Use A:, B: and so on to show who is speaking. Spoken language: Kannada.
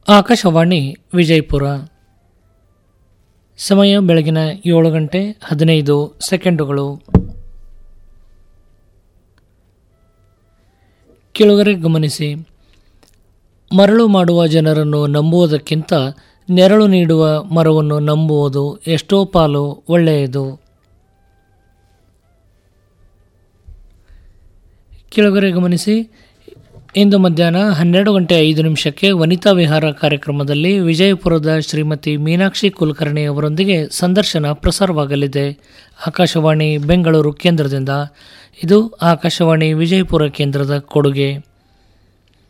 A: ಆಕಾಶವಾಣಿ ವಿಜಯಪುರ ಸಮಯ ಬೆಳಗಿನ ಏಳು ಗಂಟೆ ಹದಿನೈದು ಸೆಕೆಂಡುಗಳು ಕೆಳಗರೆ ಗಮನಿಸಿ ಮರಳು ಮಾಡುವ ಜನರನ್ನು ನಂಬುವುದಕ್ಕಿಂತ ನೆರಳು ನೀಡುವ ಮರವನ್ನು ನಂಬುವುದು ಎಷ್ಟೋ ಪಾಲು ಒಳ್ಳೆಯದು ಕೆಳಗರೆ ಗಮನಿಸಿ ಇಂದು ಮಧ್ಯಾಹ್ನ ಹನ್ನೆರಡು ಗಂಟೆ ಐದು ನಿಮಿಷಕ್ಕೆ ವನಿತಾ ವಿಹಾರ ಕಾರ್ಯಕ್ರಮದಲ್ಲಿ ವಿಜಯಪುರದ ಶ್ರೀಮತಿ ಮೀನಾಕ್ಷಿ ಕುಲಕರ್ಣಿ ಅವರೊಂದಿಗೆ ಸಂದರ್ಶನ ಪ್ರಸಾರವಾಗಲಿದೆ ಆಕಾಶವಾಣಿ ಬೆಂಗಳೂರು ಕೇಂದ್ರದಿಂದ ಇದು ಆಕಾಶವಾಣಿ ವಿಜಯಪುರ ಕೇಂದ್ರದ ಕೊಡುಗೆ